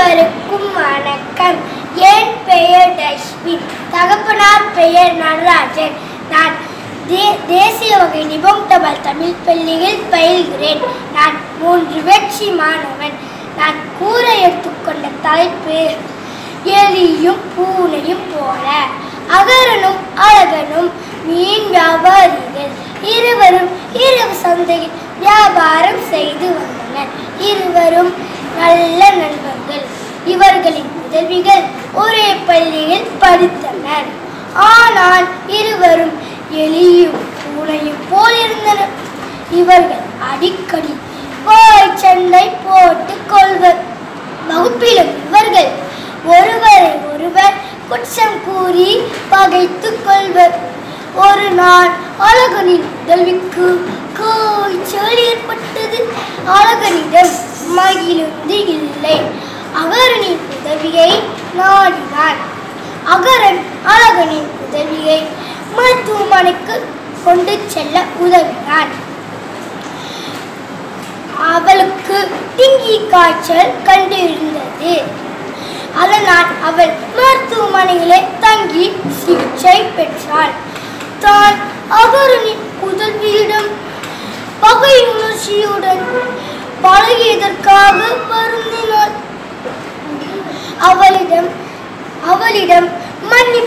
அனைவருக்கும் வணக்கம் என் பெயர் டஷ்மின் தகப்பனார் பெயர் நடராஜன் நான் தே தேசிய வகை நிபந்தபல் தமிழ் பள்ளியில் பயில்கிறேன் நான் மூன்று வெற்றி மாணவன் நான் கூற எடுத்துக்கொண்ட தலைப்பு எலியும் பூனையும் போல அகரனும் அழகனும் மீன் வியாபாரிகள் இருவரும் இரவு சந்தையில் வியாபாரம் செய்து வந்தனர் இருவரும் நல்ல நண்பர்கள் இவர்களின் உதவிகள் ஒரே பள்ளியில் படித்தனர் ஆனால் இருவரும் எலியும் பூனையும் போல் இருந்தனர் இவர்கள் அடிக்கடி வாய் சண்டை போட்டுக் கொள்வர் வகுப்பிலும் இவர்கள் ஒருவரை ஒருவர் குற்றம் கூறி பகைத்துக் கொள்வர் ஒரு நாள் அழகனின் உதவிக்கு காய்ச்சல் ஏற்பட்டது அழகனிடம் மகிழுந்து இல்லை அகரனின் உதவியை நாடினான் அகரன் அழகனின் உதவியை மருத்துவமனைக்கு கொண்டு செல்ல உதவினான் அவளுக்கு டிங்கி காய்ச்சல் கண்டிருந்தது அதனால் அவள் மருத்துவமனையிலே தங்கி சிகிச்சை பெற்றாள் தான் அகரனின் உதவியிடம் பகை உணர்ச்சியுடன் பழகியதற்காக வருந்தினாள் அவளிடம் அவளிடம் மன்னிப்பு